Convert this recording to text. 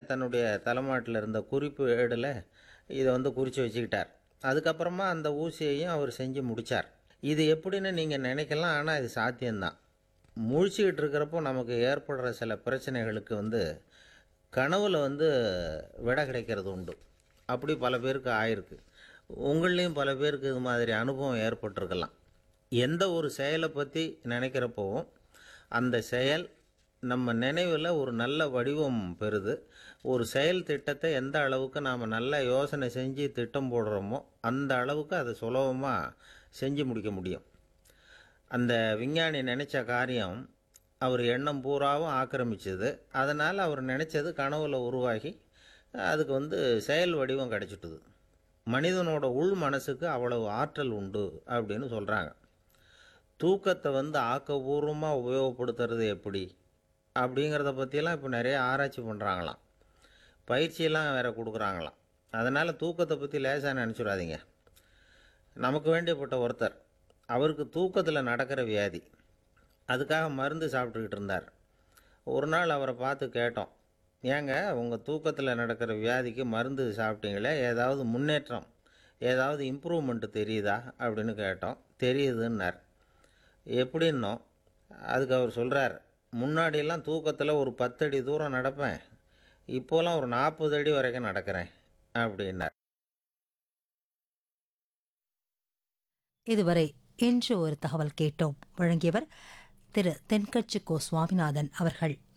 தன்னுடைய தலைமாட்டில் இருந்த குறிப்பு ஏடில் இதை வந்து குறித்து வச்சுக்கிட்டார் அதுக்கப்புறமா அந்த ஊசியையும் அவர் செஞ்சு முடித்தார் இது எப்படின்னு நீங்கள் நினைக்கலாம் ஆனால் இது சாத்தியம்தான் முழிச்சுக்கிட்டு இருக்கிறப்போ நமக்கு ஏற்படுற சில பிரச்சனைகளுக்கு வந்து கனவுல வந்து விடை கிடைக்கிறது உண்டு அப்படி பல பேருக்கு ஆயிருக்கு உங்கள்லேயும் பல பேருக்கு இது மாதிரி அனுபவம் ஏற்பட்டிருக்கலாம் எந்த ஒரு செயலை பற்றி நினைக்கிறப்போவும் அந்த செயல் நம்ம நினைவில் ஒரு நல்ல வடிவம் பெறுது ஒரு செயல் திட்டத்தை எந்த அளவுக்கு நாம் நல்ல யோசனை செஞ்சு திட்டம் போடுறோமோ அந்த அளவுக்கு அதை சுலபமாக செஞ்சு முடிக்க முடியும் அந்த விஞ்ஞானி நினச்ச காரியம் அவர் எண்ணம் பூராவும் ஆக்கிரமிச்சது அதனால் அவர் நினச்சது கனவுல உருவாகி அதுக்கு வந்து செயல் வடிவம் கிடைச்சிட்டுது மனிதனோட உள் மனசுக்கு அவ்வளவு ஆற்றல் உண்டு அப்படின்னு சொல்கிறாங்க தூக்கத்தை வந்து ஆக்கபூர்வமாக உபயோகப்படுத்துறது எப்படி அப்படிங்கிறத பற்றியெல்லாம் இப்போ நிறைய ஆராய்ச்சி பண்ணுறாங்களாம் பயிற்சியெல்லாம் வேறு கொடுக்குறாங்களாம் அதனால் தூக்கத்தை பற்றி லேசாக நினச்சிடாதீங்க நமக்கு வேண்டியப்பட்ட ஒருத்தர் அவருக்கு தூக்கத்தில் நடக்கிற வியாதி அதுக்காக மருந்து சாப்பிட்டுக்கிட்டு இருந்தார் ஒரு நாள் அவரை பார்த்து கேட்டோம் ஏங்க உங்கள் தூக்கத்தில் நடக்கிற வியாதிக்கு மருந்து சாப்பிட்டீங்களே ஏதாவது முன்னேற்றம் ஏதாவது இம்ப்ரூவ்மெண்ட்டு தெரியுதா அப்படின்னு கேட்டோம் தெரியுதுன்னார் எப்படின்னோம் அதுக்கு அவர் சொல்கிறார் முன்னாடியெல்லாம் தூக்கத்தில் ஒரு பத்தடி தூரம் நடப்பேன் இப்போலாம் ஒரு நாற்பது அடி வரைக்கும் நடக்கிறேன் அப்படின்னார் இதுவரை இன்று ஒரு தகவல் கேட்டோம் வழங்கியவர் திரு தென்கட்சி கோ சுவாமிநாதன் அவர்கள்